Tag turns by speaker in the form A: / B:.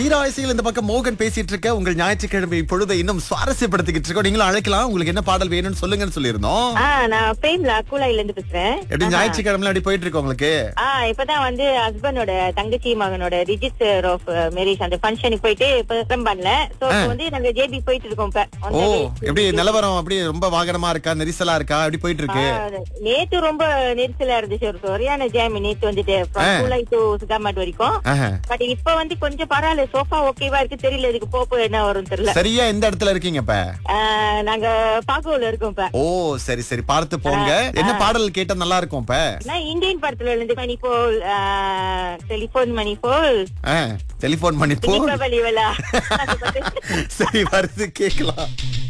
A: தீராயசையில் இந்த பக்கம் மோகன் பேசிட்டு இருக்க உங்கள் ஞாயிற்றுக்கிழமை பொழுதை இன்னும் சுவாரஸ்யப்படுத்திக்கிட்டு இருக்கோம் நீங்களும் அழைக்கலாம் உங்களுக்கு என்ன பாடல் வேணும்னு சொல்லுங்கன்னு சொல்லியிருந்தோம்
B: ஆ நான் பிரேம்ல கூலாயில இருந்து பேசுறேன்
A: எப்படி ஞாயிற்றுக்கிழமை அப்படி போயிட்டு இருக்கு உங்களுக்கு
B: ஆ இப்பதான் வந்து ஹஸ்பண்டோட தங்கச்சி மகனோட ரிஜிஸ்டர் ஆஃப் மேரேஜ் அந்த ஃபங்க்ஷனுக்கு போயிட்டு இப்ப பண்ணல சோ இப்ப வந்து நாங்க ஜேபி போயிட்டு இருக்கோம் இப்ப On
A: ஓ
B: the way.
A: எப்படி நிலவரம் அப்படி ரொம்ப வாகனமா இருக்கா நெரிசலா இருக்கா எப்படி போயிட்டு இருக்கு
B: ஆ, நேத்து ரொம்ப நெரிசலா இருந்துச்சு ஒரு சரியான ஜாம் நேத்து வந்துட்டு
A: ஆ.
B: கூலாய் டு சுகாமாட் வரைக்கும்
A: ஆஹா.
B: பட் இப்ப வந்து கொஞ்சம் பரவாயில்ல சோஃபா ஓகேவா இருக்கு தெரியல இதுக்கு போப்போ என்ன வரும் தெரியல
A: சரியா எந்த இடத்துல இருக்கீங்க இப்ப
B: ஆ, நாங்க பாகோல இருக்கோம் இப்ப
A: ஓ சரி சரி பார்த்து போங்க என்ன பாடல் கேட்டா நல்லா இருக்கும் இப்ப
B: நான் இந்தியன் படத்துல இருந்து மணி போல் டெலிபோன் மணி போல்
A: டெலிபோன் பண்ணி போ
B: தீபாவளி விழா
A: சரி வருது கேக்கலாம்